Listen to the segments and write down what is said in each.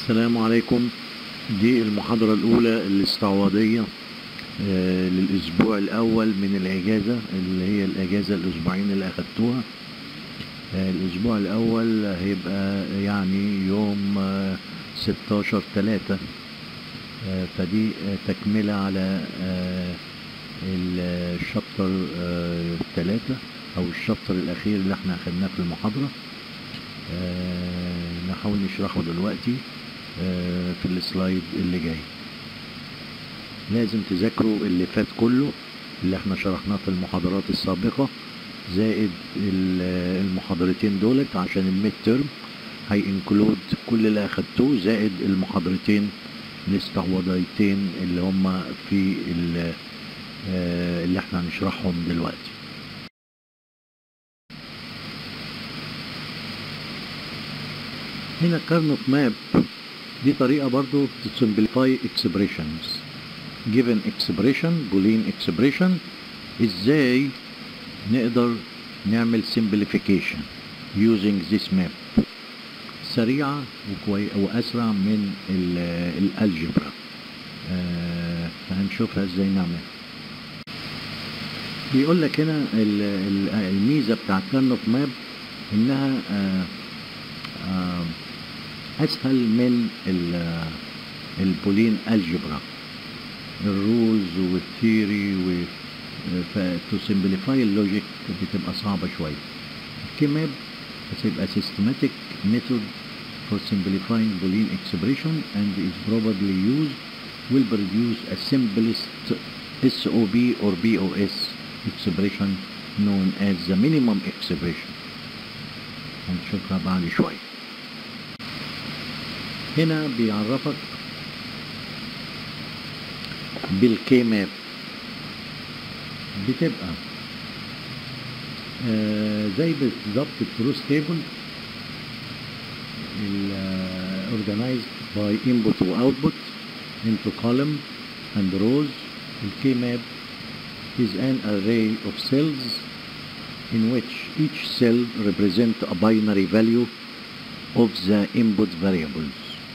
السلام عليكم دي المحاضرة الأولى الاستعواضية آه، للأسبوع الأول من الإجازة اللي هي الإجازة الأسبوعين اللي أخدتوها آه، الأسبوع الأول هيبقى يعني يوم آه، 16 تلاتة آه، فدي آه، تكملة على آه، الشابتر آه، تلاتة أو الشابتر الأخير اللي احنا أخدناه في المحاضرة آه، نحاول نشرحه دلوقتي آه، في السلايد اللي جاي لازم تذاكروا اللي فات كله اللي احنا شرحناه في المحاضرات السابقة زائد ال- المحاضرتين دولت عشان الميد ترم هينكلود كل اللي اخدتوه زائد المحاضرتين الاستعواضيتين اللي هم في ال- آه، اللي احنا هنشرحهم دلوقتي هنا كارنوت ماب دي طريقة برضو to simplify expressions given expression boolean expression ازاي نقدر نعمل simplification using this map سريعة وكوي وأسرع من الالجبرا فهنشوفها ازاي نعمل بيقول لك هنا ال- ال- الميزة بتاعت كارنوت ماب انها آه، آه، اسهل من ال- البولين الجبرا الرولز والثيري و تو سمبليفاي اللوجيك بتبقى صعبه شويه الكيماب هتبقى systematic method for simplifying boolean expression and is probably used will produce a simplest SOB or BOS expression known as the minimum expression هنشوفها بعد شويه هنا بيعرفك بالكي ماب بتبقى آه زي بالظبط التروس تيبل organized by input و output into column and rows الكي map is an array of cells in which each cell represent a binary value of the input variables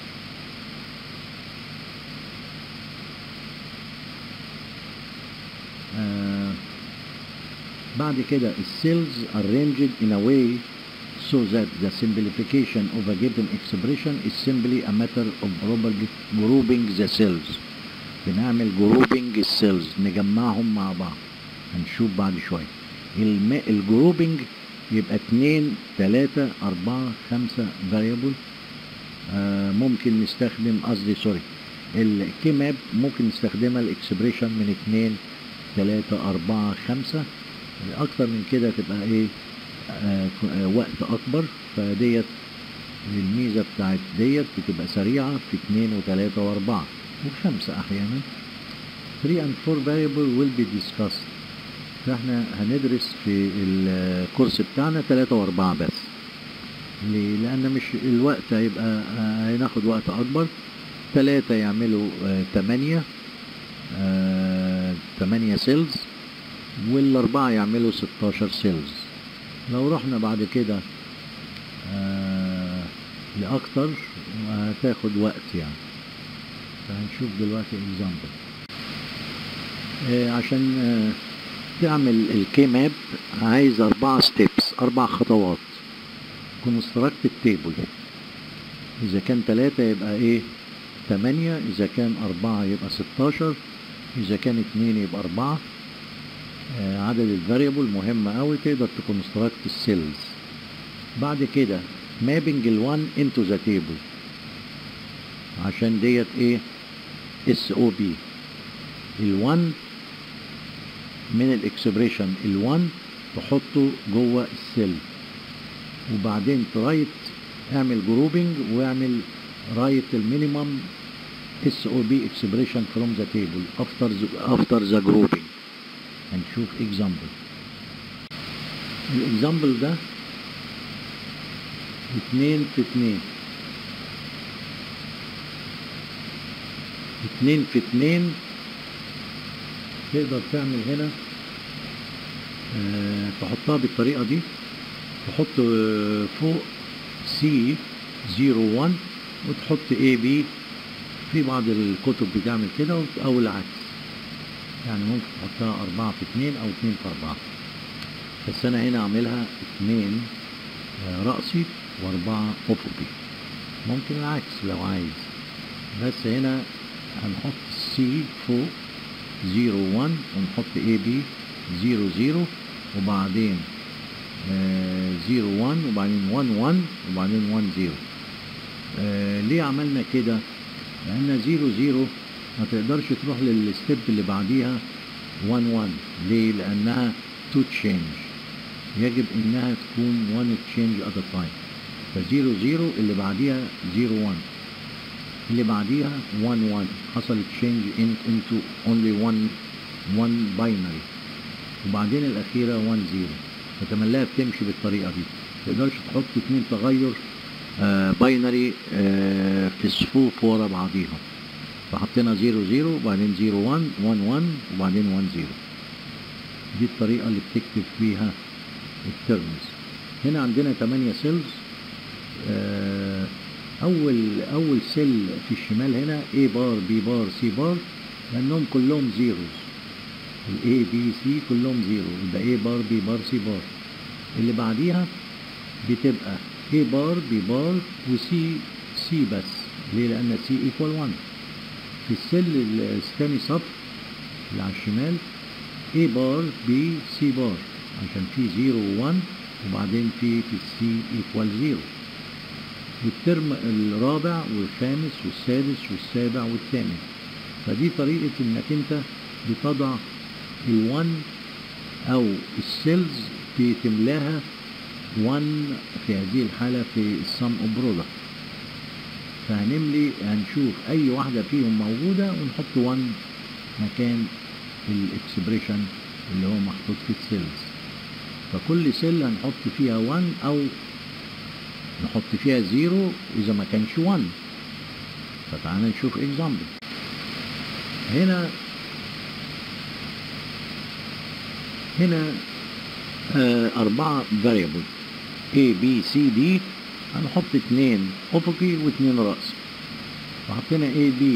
آه، بعد كده السيلز arranged in a way so that the simplification of a given expression is simply a matter of proper- grouping the cells بنعمل grouping السيلز نجمعهم مع بعض هنشوف بعد شوية الم... الجروبنج يبقى اتنين تلاتة أربعة خمسة variable آه ممكن نستخدم قصدي سوري الكي ماب ممكن نستخدمها الاكسبريشن من اتنين تلاتة أربعة خمسة أكتر من كده تبقى إيه آه ك- آه وقت أكبر فديت الميزة بتاعت ديت بتبقى سريعة في اتنين وتلاتة وأربعة وخمسة أحيانا 3 and 4 variable will be discussed فاحنا هندرس في الكورس بتاعنا تلاتة وأربعة بس ليه؟ لأن مش الوقت هيبقى آه، هناخد وقت أكبر تلاتة يعملوا آه، تمانية آه، تمانية سيلز والأربعة يعملوا ستاشر سيلز لو رحنا بعد كده آه، لأكتر هتاخد وقت يعني فهنشوف دلوقتي اكزامبل عشان آه، تعمل الكي ماب عايز أربعة ستيبس أربع خطوات كونستراكت التيبل إذا كان تلاتة يبقى إيه تمانية إذا كان أربعة يبقى ستاشر إذا كان اتنين يبقى أربعة آه، عدد الفاريبل مهم أوي تقدر تكونستراكت السيلز بعد كده مابنج الوان انتو ذا تيبل عشان ديت ايه اس او بي الوان من الاكسبريشن الوان تحطه جوه السيل وبعدين ترايت اعمل جروبنج واعمل رايت المينيمم اس او بي اكسبريشن فروم ذا تيبل افتر افتر ذا جروبنج هنشوف اكزامبل الاكزامبل ده اتنين في اتنين اتنين في اتنين تقدر تعمل هنا آه تحطها بالطريقة دي تحط آه، فوق سي 01 وتحط A B في بعض الكتب بتعمل كده او العكس يعني ممكن تحطها أربعة في اتنين أو اتنين في أربعة بس أنا هنا أعملها اتنين آه، رأسي وأربعة أفقي ممكن العكس لو عايز بس هنا هنحط سي فوق زيرو وان ونحط اي بي زيرو زيرو وبعدين آه، زيرو وان وبعدين وان وان وبعدين وان زيرو آه، ليه عملنا كده؟ لأن زيرو زيرو ما تقدرش تروح للستيب اللي بعديها 1 1 ليه؟ لأنها تو تشينج يجب إنها تكون 1 تشينج at a time فزيرو زيرو اللي بعديها زيرو 1 اللي بعديها 1 1 حصل تشينج into only one one binary وبعدين الأخيرة 1 0 فتملاها بتمشي بالطريقة دي ما تقدرش تحط اتنين تغير باينري في صفوف ورا بعضيهم فحطينا 0 0 وبعدين 0 1 1 1 وبعدين 1 0 دي الطريقة اللي بتكتب فيها الترمز هنا عندنا 8 سيلز أول أول سيل في الشمال هنا A بار B بار C بار لأنهم كلهم زيروز ال A B C كلهم زيرو يبقى A بار B بار C بار اللي بعديها بتبقى A بار B بار و C C بس ليه؟ لأن C equal 1 في السل الثاني صف اللي على الشمال A بار B C بار عشان في 0 و 1 وبعدين في في C equal 0 والترم الرابع والخامس والسادس والسابع والثامن فدي طريقة انك انت بتضع ال1 او السيلز بتملاها 1 في هذه الحالة في السم برودكت فهنملي هنشوف اي واحدة فيهم موجودة ونحط 1 مكان الاكسبريشن اللي هو محطوط في السيلز فكل سيل هنحط فيها 1 او نحط فيها زيرو إذا ما كانش 1 فتعالى نشوف اكزامبل هنا هنا آه أربعة variable A B C D هنحط اتنين أفقي واتنين رأسي وحطينا A B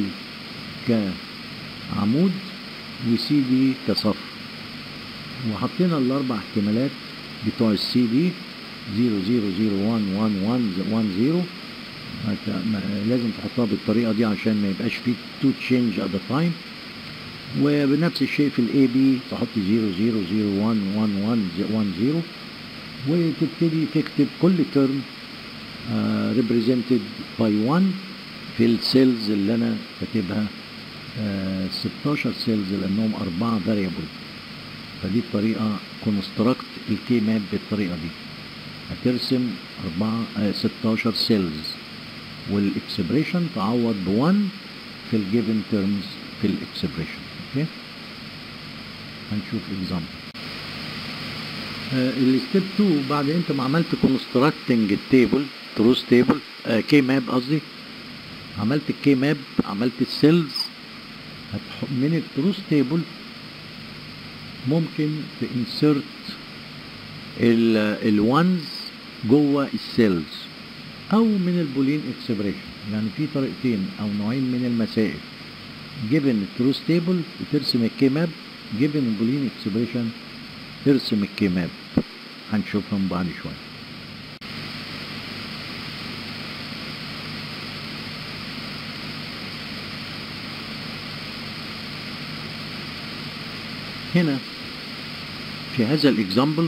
كعمود و C D كصف وحطينا الأربع احتمالات بتوع السي دي 0 0 0 1 1 1 1 0 لازم تحطها بالطريقه دي عشان ما يبقاش فيه تو تشينج ات تايم وبنفس الشيء في الاي بي تحط 0 0 0 1 1 1 1 0 وتبتدي تكتب كل ترم ريبريزنتد باي 1 في السيلز اللي انا كاتبها uh, 16 سيلز لانهم اربعه فاريبل فدي الطريقه كونستراكت الكي ماب بالطريقه دي هترسم أربعة آه 16 سيلز والاكسبريشن تعوض ب 1 في الجيفن تيرمز في الاكسبريشن اوكي هنشوف اكزامبل آه الستيب 2 بعد انت ما عملت كونستراكتنج التيبل تروس تيبل آه كي ماب قصدي عملت الكي ماب عملت السيلز من التروس تيبل ممكن تنسرت الوانز جوه السيلز او من البولين اكسبريشن يعني في طريقتين او نوعين من المسائل جيفن التروس تيبل وترسم الكي ماب جيفن البولين اكسبريشن ترسم الكي ماب هنشوفهم بعد شويه هنا في هذا الاكزامبل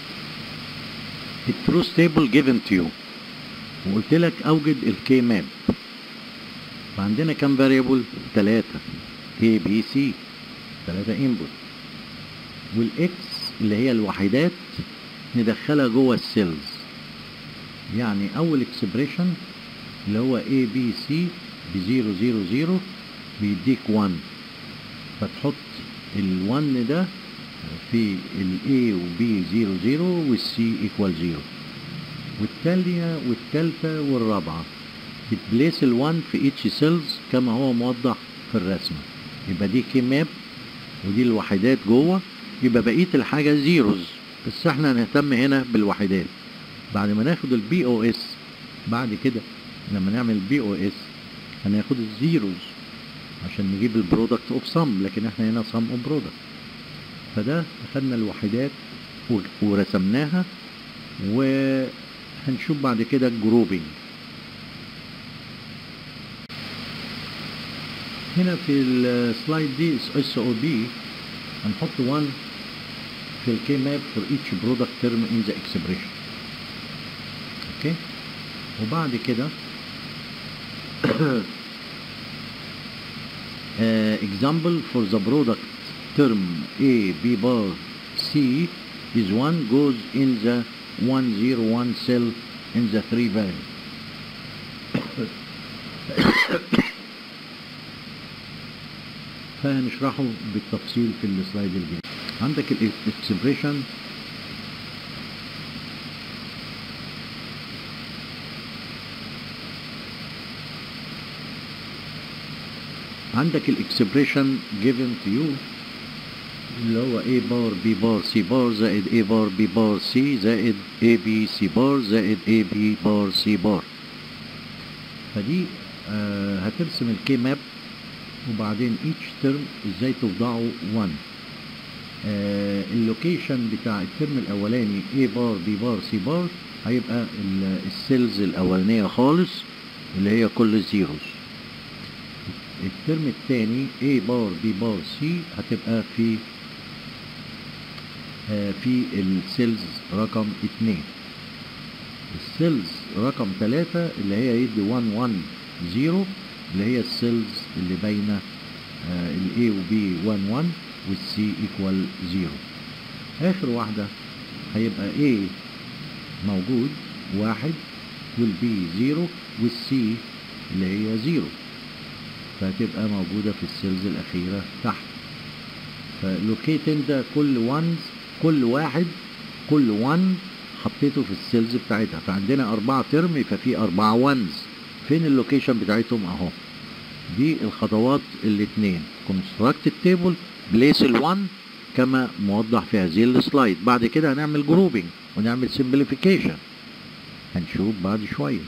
التروس تيبل جيفن تو يو وقلت لك اوجد الكي ماب فعندنا كام فاريبل ثلاثة A B C ثلاثة انبوت والاكس اللي هي الوحيدات ندخلها جوه السيلز يعني اول اكسبريشن اللي هو A B C بزيرو زيرو زيرو بيديك 1 فتحط ال1 ده في ال A و B 0 0 وال C equal 0 والتالية والتالتة والرابعة بتبليس ال1 في each cells كما هو موضح في الرسمة يبقى دي كي ماب ودي الوحدات جوه يبقى بقية الحاجة زيروز بس احنا هنهتم هنا بالوحدات بعد ما ناخد البي او اس بعد كده لما نعمل بي او اس هناخد الزيروز عشان نجيب البرودكت اوف سم لكن احنا هنا سم اوف برودكت فده اخدنا الوحدات و- ورسمناها وهنشوف بعد كده الجروبينج هنا في السلايد دي اس او بي هنحط 1 في الكي ماب فور ايتش برودكت تيرم ان ذا اكسبريشن اوكي وبعد كده uh, example for the product term A B bar C is 1 goes in the 101 cell in the 3 variable فهنشرحه بالتفصيل في السلايد الجاي عندك الاكسبريشن عندك الاكسبريشن given to you اللي هو A بار B بار C بار زائد A بار B بار C زائد A B C بار زائد A B بار C بار فدي آه هترسم الكي ماب وبعدين each term ازاي توضعه 1 آه اللوكيشن بتاع الترم الاولاني A بار B بار C بار هيبقى ال- السيلز الاولانيه خالص اللي هي كل الزيروز الترم الثاني A بار B بار C هتبقى في آه، في السيلز رقم 2 السيلز رقم 3 اللي هي يدي 1 1 0 اللي هي السيلز اللي بين ال A و B 1 1 وال C equal 0 آخر واحدة هيبقى A موجود واحد وال B 0 وال C اللي هي 0 فهتبقى موجودة في السيلز الأخيرة تحت فلوكيت انت كل وانز كل واحد كل وان حطيته في السيلز بتاعتها فعندنا أربعة ترم يبقى في أربعة وانز فين اللوكيشن بتاعتهم أهو دي الخطوات الاتنين كونستراكت التيبل بليس الوان كما موضح في هذه السلايد بعد كده هنعمل جروبينج ونعمل سمبليفيكيشن هنشوف بعد شويه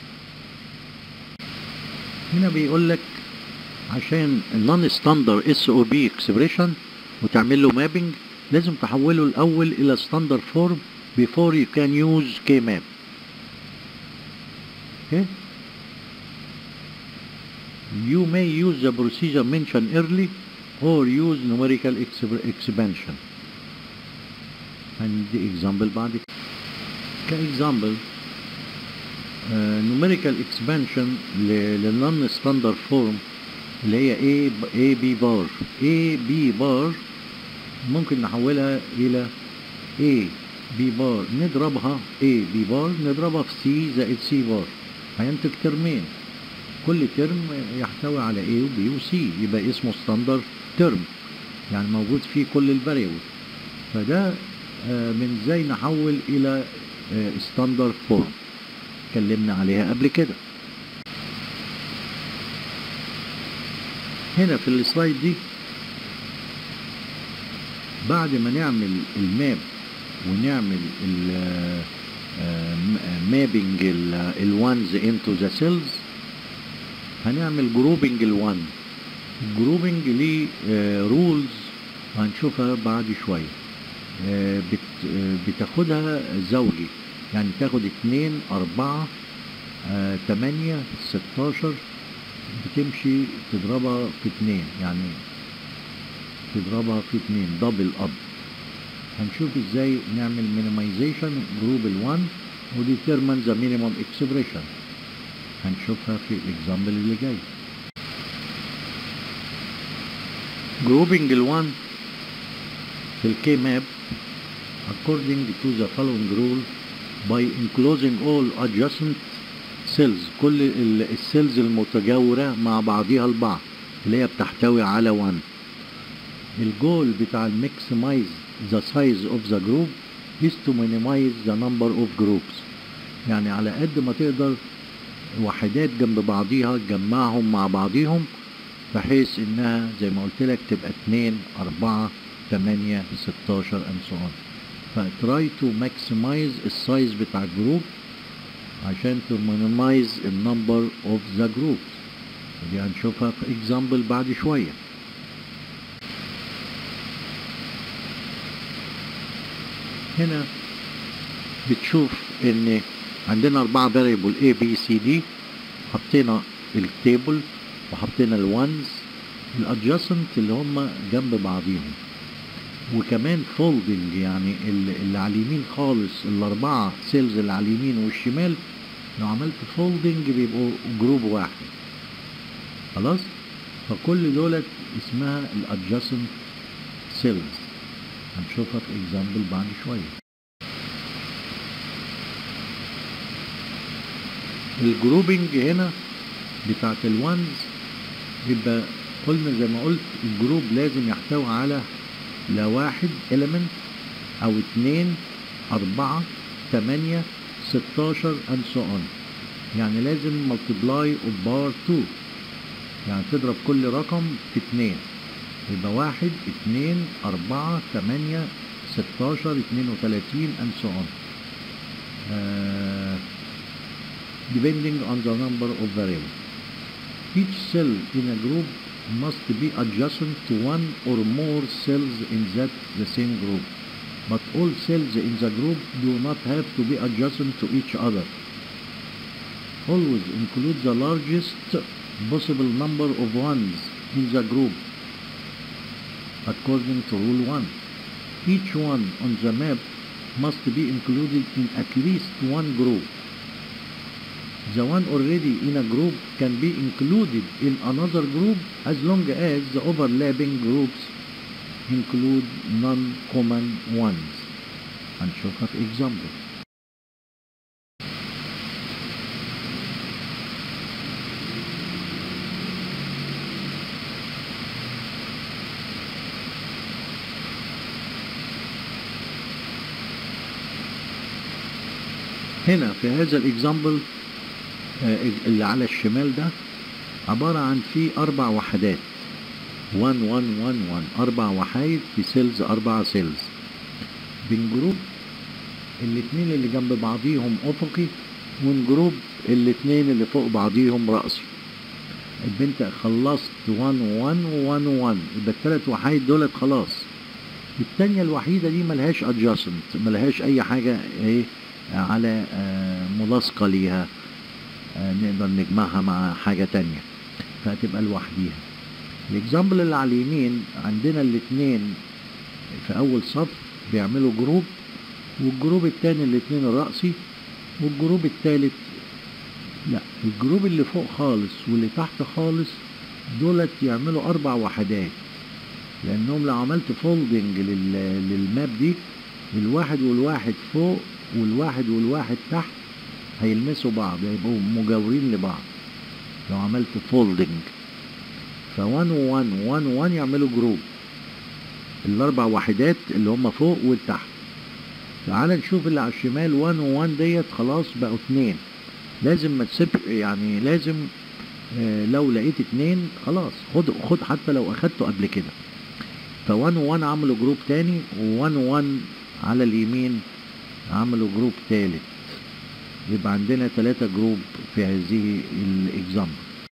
هنا بيقول لك عشان النون ستاندر اس او بي اكسبريشن وتعمل له مابنج لازم تحوله الاول الى ستاندر فورم before you can use KMap okay you may use the procedure mentioned early or use numerical exp- expansion هندي example بعد كده. كإكزامبل uh, numerical expansion للنون ستاندر فورم اللي هي A A B بار A B بار ممكن نحولها إلى A B بار نضربها A B بار نضربها في C زائد C بار هينتج ترمين كل ترم يحتوي على A و B و C يبقى اسمه ستاندر ترم يعني موجود فيه كل الفاريبل فده آه، من ازاي نحول الى ستاندر فورم اتكلمنا عليها قبل كده هنا في السلايد دي بعد ما نعمل الماب ونعمل مابنج الوانز انتو ذا سيلز هنعمل جروبنج الوان الجروبنج ليه رولز هنشوفها بعد شويه آه، بت- آه، بتاخدها زوجي يعني تاخد اتنين اربعة آه، تمانية ستاشر بتمشي تضربها في اتنين يعني تضربها في اتنين دبل اب هنشوف ازاي نعمل minimization جروب الوان وديترمن ذا مينيمم اكسبريشن هنشوفها في الاكزامبل اللي جاي جروبنج الوان في الكي ماب according to the following rule by enclosing all adjacent cells كل ال- السيلز المتجاورة مع بعضها البعض اللي هي بتحتوي على 1 الجول بتاع الماكسمايز the size of the group is to minimize the number of groups يعني على قد ما تقدر وحدات جنب بعضيها تجمعهم مع بعضيهم بحيث انها زي ما قلت لك تبقى 2 4 8 16 and so on فتراي تو ماكسمايز السايز بتاع الجروب عشان to minimize the number of the groups ودي هنشوفها في example بعد شوية هنا بتشوف ان عندنا أربعة variable A B C D حطينا التيبل وحطينا الوانز الادجاسنت اللي هم جنب بعضيهم وكمان فولدنج يعني ال- اللي على اليمين خالص الأربعة سيلز اللي على اليمين والشمال لو عملت فولدنج بيبقوا جروب واحد خلاص فكل دولت اسمها الادجاسنت سيلز هنشوفها في اكزامبل بعد شويه الجروبنج هنا بتاعت الوانز يبقى قلنا زي ما قلت الجروب لازم يحتوي على لا واحد element او اتنين اربعة تمانية ستاشر and so on يعني لازم multiply of bar 2 يعني تضرب كل رقم في اتنين يبقى واحد اتنين اربعة تمانية ستاشر اتنين وتلاتين and so on uh, depending on the number of variables each cell in a group must be adjacent to one or more cells in that the same group but all cells in the group do not have to be adjacent to each other always include the largest possible number of ones in the group according to rule 1 each one on the map must be included in at least one group the one already in a group can be included in another group as long as the overlapping groups include non-common ones هنشوفها في example هنا في هذا الاكزامبل اللي على الشمال ده عبارة عن في أربع وحدات 1 1 1 1 أربع وحايد في سيلز أربع سيلز بنجروب الاتنين اللي جنب بعضيهم أفقي ونجروب الاتنين اللي فوق بعضيهم رأسي يبقى انت خلصت 1 1 1 1 يبقى التلات وحايد دولت خلاص التانية الوحيدة دي ملهاش adjacent ملهاش أي حاجة ايه على آه ملاصقة ليها آه نقدر نجمعها مع حاجة تانية فهتبقى لوحديها الاكزامبل اللي على اليمين عندنا الاتنين في أول صف بيعملوا جروب والجروب التاني الاتنين الرأسي والجروب التالت لا الجروب اللي فوق خالص واللي تحت خالص دولت يعملوا أربع وحدات لأنهم لو عملت فولدنج للماب دي الواحد والواحد فوق والواحد والواحد تحت هيلمسوا بعض هيبقوا مجاورين لبعض لو عملت فولدنج ف 1 و 1 1 و 1 يعملوا جروب الاربع وحدات اللي هم فوق والتحت تعال نشوف اللي على الشمال 1 و 1 ديت خلاص بقوا اتنين لازم ما تسيب يعني لازم آه لو لقيت اتنين خلاص خد خد حتى لو اخدته قبل كده ف 1 و 1 عملوا جروب تاني و 1 و 1 على اليمين عملوا جروب تالت يبقى عندنا ثلاثة جروب في هذه الاكزامبل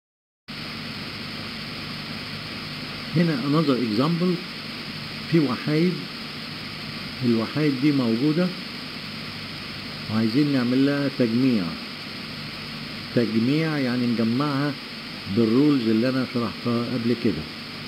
هنا another example في وحايد الوحايد دي موجودة وعايزين نعمل لها تجميع تجميع يعني نجمعها بالرولز اللي انا شرحتها قبل كده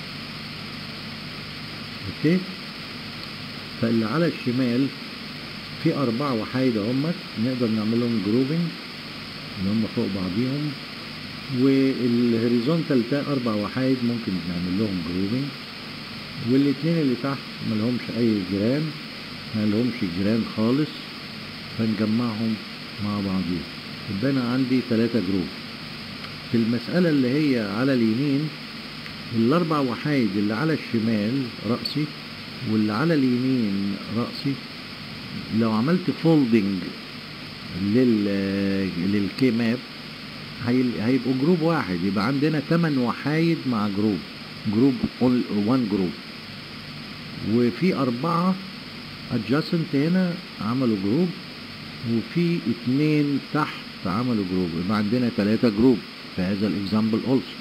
اوكي فاللي على الشمال في أربع وحايد اهمت نقدر نعمل لهم جروبنج اللي هم فوق بعضيهم والهوريزونتال ده أربع وحايد ممكن نعمل لهم جروبنج والاتنين اللي تحت ملهمش أي جيران ملهمش جيران خالص فنجمعهم مع بعضيهم يبقى أنا عندي تلاتة جروب في المسألة اللي هي على اليمين الأربع وحايد اللي على الشمال رأسي واللي على اليمين رأسي لو عملت فولدنج لل للكي ماب هيبقوا جروب واحد يبقى عندنا 8 وحايد مع جروب جروب 1 جروب وفي أربعة adjacent هنا عملوا جروب وفي اتنين تحت فعملوا جروب يبقى عندنا ثلاثة جروب في هذا الاكزامبل also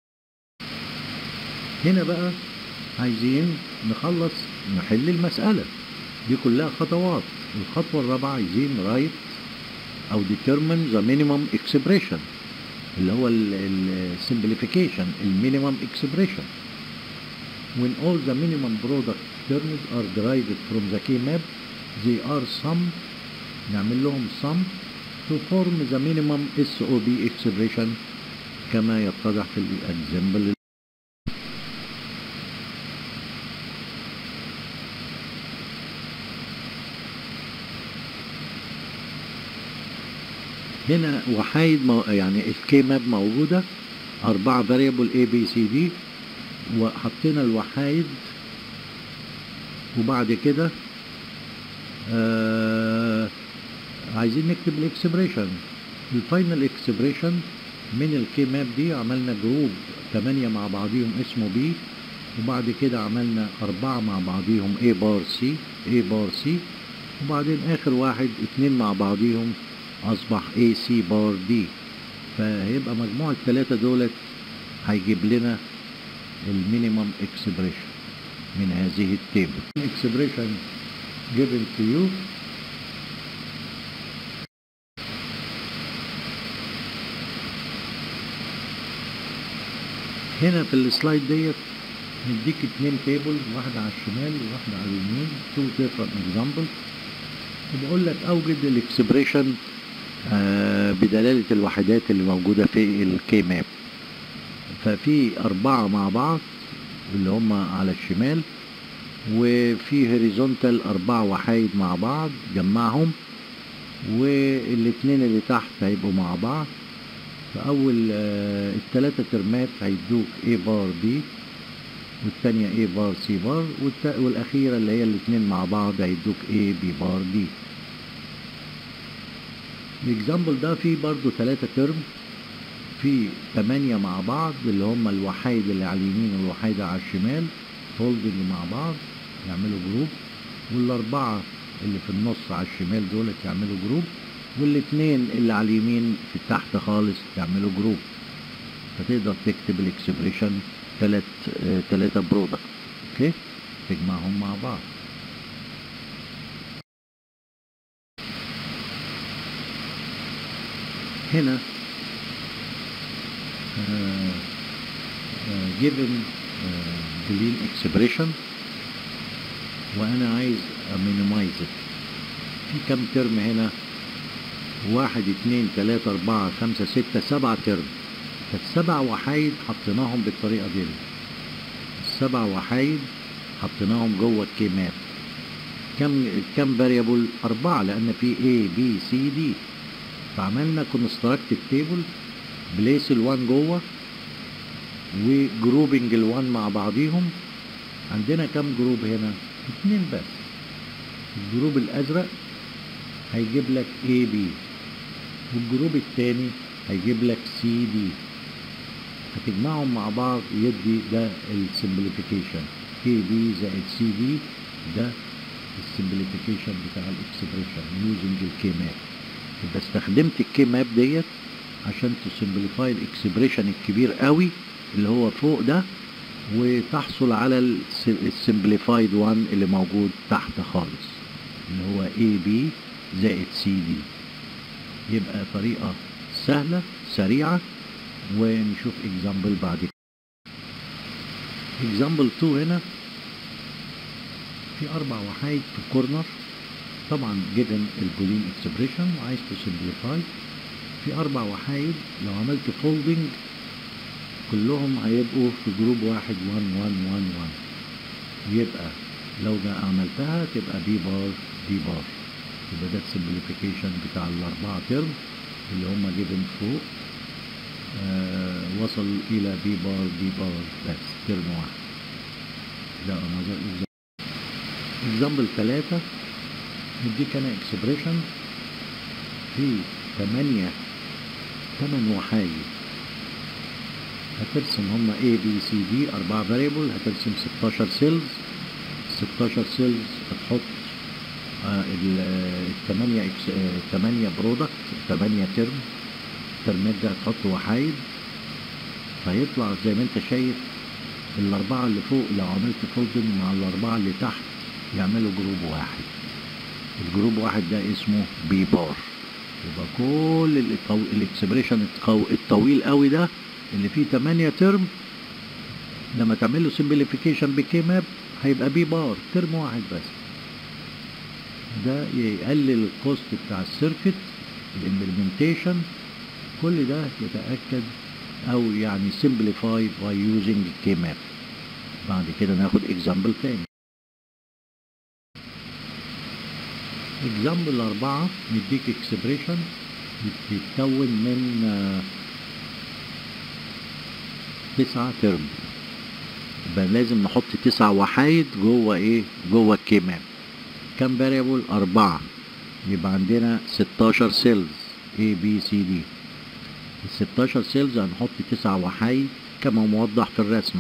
هنا بقى عايزين نخلص نحل المسألة دي كلها خطوات الخطوة الرابعة عايزين write أو determine the minimum expression اللي هو ال simplification المينيمم expression when all the minimum product terms are derived from the key map they are summed نعمل لهم sum to form the minimum SOB expression كما يتضح في الاكزامبل هنا وحايد مو يعني الكي ماب موجودة أربعة فاريبل A B C D وحطينا الوحايد وبعد كده آه عايزين نكتب الاكسبريشن الفاينل اكسبريشن من الكي ماب دي عملنا جروب تمانية مع بعضيهم اسمه بي وبعد كده عملنا أربعة مع بعضيهم A بار سي A بار سي وبعدين آخر واحد اتنين مع بعضيهم أصبح AC بار دي فهيبقى مجموع التلاتة دولت هيجيب لنا المينيمم اكسبريشن من هذه التيبل اكسبريشن given to you هنا في السلايد ديت نديك اتنين تيبل واحدة على الشمال وواحدة على اليمين تو different examples وبقول لك اوجد الاكسبريشن آه بدلالة الوحدات اللي موجودة في الكي ماب ففي أربعة مع بعض اللي هم على الشمال وفي هوريزونتال أربعة وحايد مع بعض جمعهم والاتنين اللي تحت هيبقوا مع بعض فأول آه التلاتة ترمات هيدوك A بار B والتانية A بار C بار والت- والأخيرة اللي هي الاتنين مع بعض هيدوك A B بار D الاكزامبل ده فيه برضو تلاتة ترم في تمانية مع بعض اللي هم الوحايد اللي على اليمين والوحايد على الشمال هولدنج مع بعض يعملوا جروب والأربعة اللي في النص على الشمال دولت يعملوا جروب والاتنين اللي على اليمين في تحت خالص يعملوا جروب فتقدر تكتب الاكسبريشن تلات آه تلاتة برودكت اوكي تجمعهم مع بعض هنا آه آه given آه boolean expression وانا عايز minimize it في كم ترم هنا واحد اتنين تلاتة اربعة خمسة ستة سبعة ترم فالسبع وحايد حطيناهم بالطريقة دي السبع وحايد حطيناهم جوه الكيمات كم كم فاريبل أربعة لأن في A B C D فعملنا كونستراكت التيبل بليس الوان جوه وجروبنج الوان مع بعضيهم عندنا كم جروب هنا اتنين بس الجروب الازرق هيجيب لك A B والجروب التاني هيجيب لك C D هتجمعهم مع بعض يدي ده السمبليفيكيشن A B زائد C D ده السمبليفيكيشن بتاع الاكسبريشن يوزنج الكي ماب يبقى استخدمت الكي ماب ديت عشان تسمبليفاي الاكسبريشن الكبير قوي اللي هو فوق ده وتحصل على السمبليفايد وان اللي موجود تحت خالص اللي هو اي بي زائد سي دي يبقى طريقة سهلة سريعة ونشوف اكزامبل بعد كده اكزامبل 2 هنا في اربع وحايد في الكورنر طبعا جيفن البولين اكسبريشن وعايز تسمبليفاي في اربع وحايد لو عملت فولدنج كلهم هيبقوا في جروب واحد 1 1 1 1 يبقى لو ده عملتها تبقى بي بار دي بار يبقى ده السمبليفيكيشن بتاع الاربعه ترم اللي هم جيفن فوق آه وصل الى بي بار دي بار بس ترم واحد ده another اكزامبل ثلاثة نديك انا اكسبريشن في تمانية تمن وحايد هترسم هما A B C D أربعة فاريبل هترسم 16 سيلز 16 سيلز هتحط آه التمانية التمانية برودكت تمانية ترم الترمات ده هتحط وحايد فيطلع زي ما انت شايف الأربعة اللي فوق لو عملت فولدنج مع الأربعة اللي تحت يعملوا جروب واحد الجروب واحد ده اسمه بي بار يبقى كل الطو- الاكسبريشن القو- الطويل قوي ده اللي فيه 8 ترم لما تعمل له سمبليفيكيشن بكي ماب هيبقى بي بار ترم واحد بس ده يقلل الكوست بتاع السيركت الامبلمنتيشن كل ده يتاكد او يعني simplify by using كي ماب بعد كده ناخد اكزامبل تاني اكزامبل أربعة نديك اكسبريشن بيتكون من آه، تسعة ترم يبقى لازم نحط تسع وحايد جوه ايه جوه الكي ماب كام فاريبل أربعة يبقى عندنا 16 سيلز A B C D ال 16 سيلز هنحط تسع وحايد كما موضح في الرسمة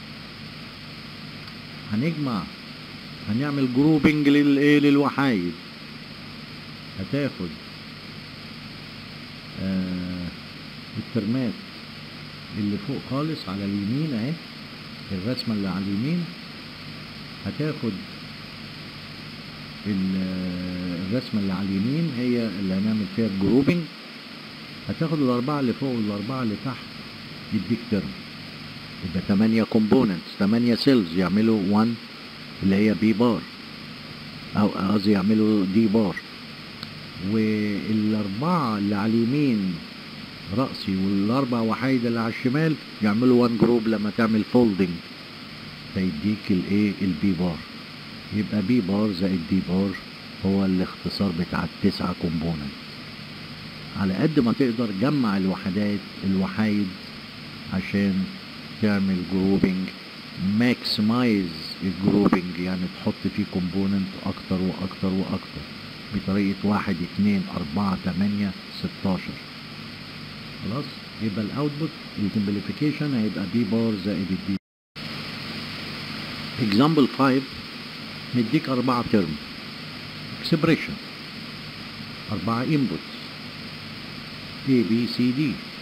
هنجمع هنعمل جروبنج للايه للوحايد هتاخد آه الترمات اللي فوق خالص على اليمين اهي الرسمة اللي على اليمين هتاخد ال- الرسمة اللي على اليمين هي اللي هنعمل فيها الجروبنج هتاخد الأربعة اللي فوق والأربعة اللي تحت يديك ترم يبقى تمانية كومبوننتس تمانية سيلز يعملوا 1 اللي هي بي بار أو قصدي يعملوا دي بار والأربعة اللي على اليمين رأسي والأربع وحايد اللي على الشمال يعملوا 1 جروب لما تعمل فولدنج فيديك الايه البي بار يبقى بي بار زائد دي بار هو الاختصار بتاع التسعة كومبوننت على قد ما تقدر جمع الوحدات الوحايد عشان تعمل جروبنج ماكسمايز الجروبنج يعني تحط فيه كومبوننت اكتر واكتر واكتر بطريقة واحد اتنين اربعة تمانية ستاشر خلاص يبقى الاوتبوت السمبليفيكيشن هيبقى بي بار زائد الدي اكزامبل 5 مديك أربعة ترم اكسبريشن أربعة inputs A B C D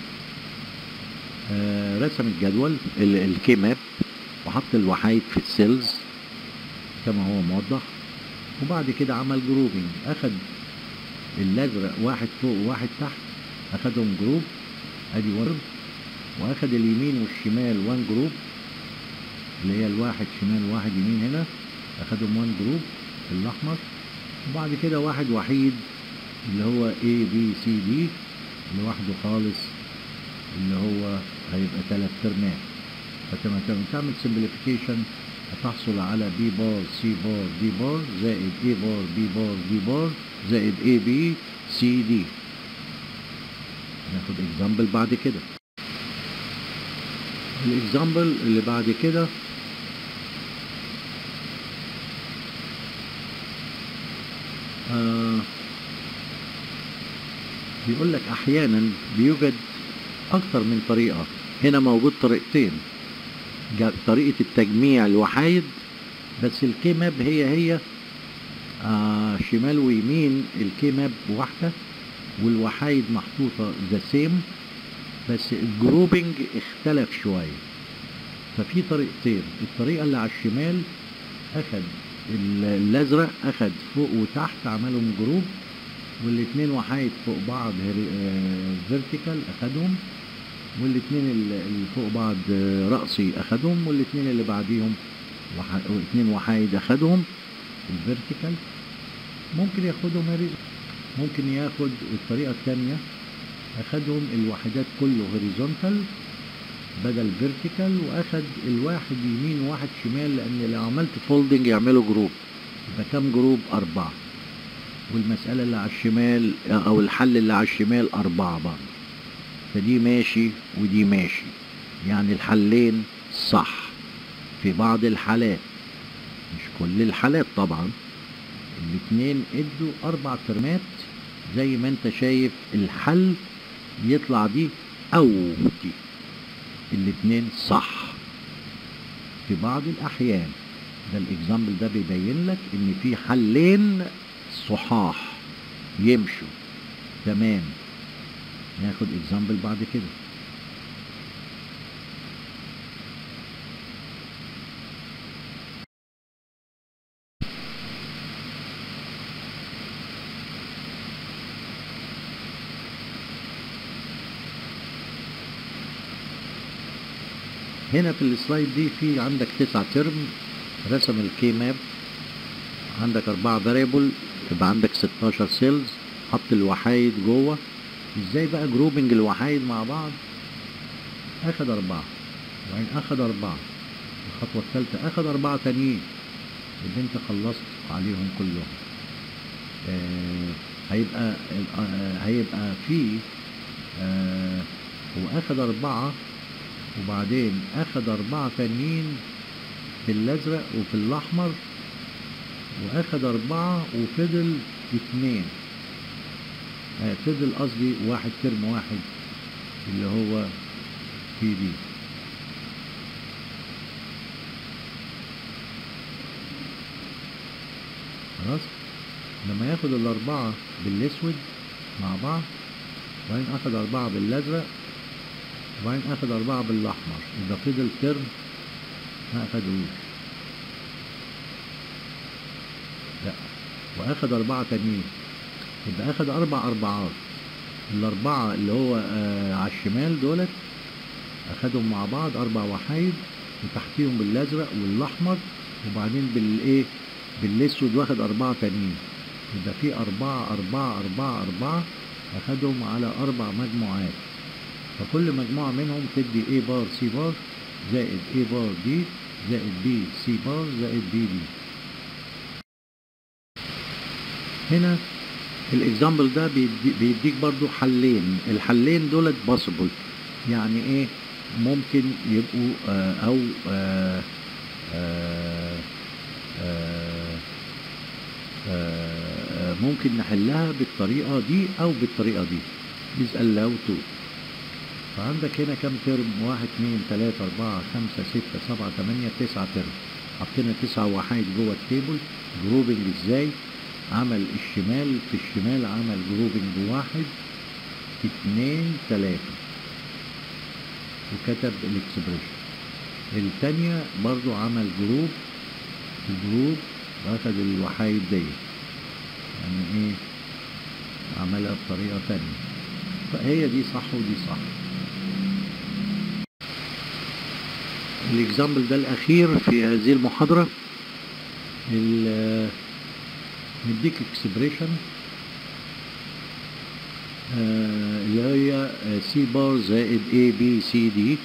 آه رسم الجدول الكي ماب وحط الوحايد في السيلز كما هو موضح وبعد كده عمل جروبنج أخد الأزرق واحد فوق وواحد تحت أخدهم جروب أدي ورد وأخد اليمين والشمال وان جروب اللي هي الواحد شمال وواحد يمين هنا أخدهم وان جروب الأحمر وبعد كده واحد وحيد اللي هو A B C D لوحده خالص اللي هو هيبقى تلات ترمات فلما تعمل تعمل simplification هتحصل على B بار C بار D بار زائد A بار B بار D بار زائد A B C D ناخد example بعد كده الاكزامبل اللي بعد كده آه بيقول لك احيانا بيوجد اكتر من طريقة هنا موجود طريقتين جا- طريقة التجميع الوحايد بس الكي ماب هي هي آه شمال ويمين الكي ماب واحدة والوحايد محطوطة ذا سيم بس الجروبنج اختلف شوية ففي طريقتين الطريقة اللي على الشمال أخد ال- الأزرق أخد فوق وتحت عملهم جروب والاتنين وحايد فوق بعض فيرتيكال أخدهم والاتنين ال- اللي فوق بعض آه، رأسي أخدهم والاتنين اللي بعديهم وح- اتنين وحايد أخدهم الفيرتيكال ممكن ياخدهم horizontal. ممكن ياخد الطريقة التانية أخدهم الوحدات كله هوريزونتال بدل فيرتيكال واخد الواحد يمين وواحد شمال لان لو عملت فولدنج يعملوا جروب يبقى كام جروب اربعة والمسألة اللي على الشمال او الحل اللي على الشمال اربعة برضه فدي ماشي ودي ماشي يعني الحلين صح في بعض الحالات مش كل الحالات طبعا الاتنين ادوا اربع ترمات زي ما انت شايف الحل يطلع دي او دي الاتنين صح في بعض الاحيان ده الاكزامبل ده بيبين لك ان في حلين صحاح يمشوا تمام ناخد اكزامبل بعد كده هنا في السلايد دي في عندك تسع ترم رسم الكي ماب عندك أربعة فاريبل يبقى عندك 16 سيلز حط الوحايد جوه ازاي بقى جروبنج الوحايد مع بعض اخد أربعة وبعدين اخد أربعة الخطوة الثالثة اخد أربعة تانيين يبقى انت خلصت عليهم كلهم آه هيبقى آه هيبقى في آه هو اخد أربعة وبعدين اخد أربعة تانيين في الأزرق وفي الأحمر واخد أربعة وفضل اتنين آه، فضل قصدي واحد ترم واحد اللي هو في دي خلاص لما ياخد الأربعة بالأسود مع بعض وبعدين أخد أربعة بالأزرق وبعدين أخد أربعة بالأحمر يبقى فضل ترم ما أخدهوش لا وأخد أربعة تانيين يبقى أخد أربع أربعات الأربعة اللي هو آه على الشمال دولت أخدهم مع بعض أربع وحايد وتحتيهم بالأزرق والأحمر وبعدين بالإيه بالأسود واخد أربعة تانيين يبقى في أربعة أربعة أربعة أربعة أخدهم على أربع مجموعات فكل مجموعة منهم تدي A بار C بار زائد A بار D زائد B C بار زائد B D هنا الاكزامبل ده بيدي- بيديك برضو حلين الحلين دولت بوسيبل يعني ايه ممكن يبقوا آه او آه آه آه آه ممكن نحلها بالطريقة دي او بالطريقة دي is allowed to فعندك هنا كم ترم واحد اتنين تلاتة اربعة خمسة ستة سبعة تمانية تسعة ترم حطينا تسعة وحايد جوه التيبل جروبنج ازاي عمل الشمال في الشمال عمل جروبنج واحد اتنين تلاتة وكتب الاكسبريشن التانية برضو عمل جروب جروب واخد الوحايد دي يعني ايه عملها بطريقة تانية فهي دي صح ودي صح الاكزامبل ده الاخير في هذه المحاضرة ال- نديك اكسبريشن اللي هي سي بار زائد اي بي سي دي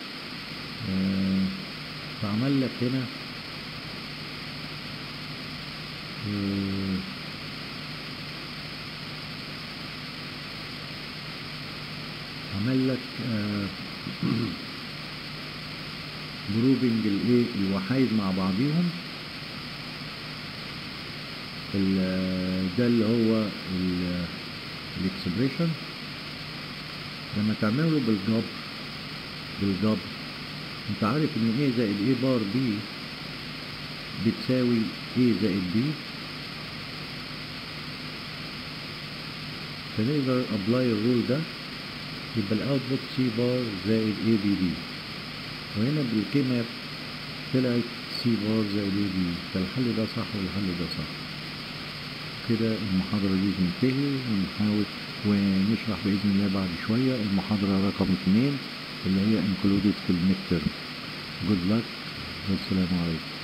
فعمل لك هنا آه، عمل لك جروبنج الايه الوحايد مع بعضيهم ال- ده اللي هو الاكسبريشن لما تعمله بالجبر بالجبر انت عارف ان A زائد A بار B بتساوي A زائد B فنقدر ابلاي الرول ده يبقى الاوتبوت C بار زائد A بي دي وهنا بالكي ماب طلعت C بار زائد A بي فالحل ده صح والحل ده صح كده المحاضرة دي تنتهي ونحاول ونشرح بإذن الله بعد شوية المحاضرة رقم اتنين اللي هي included في الميد ترم. Good luck والسلام عليكم.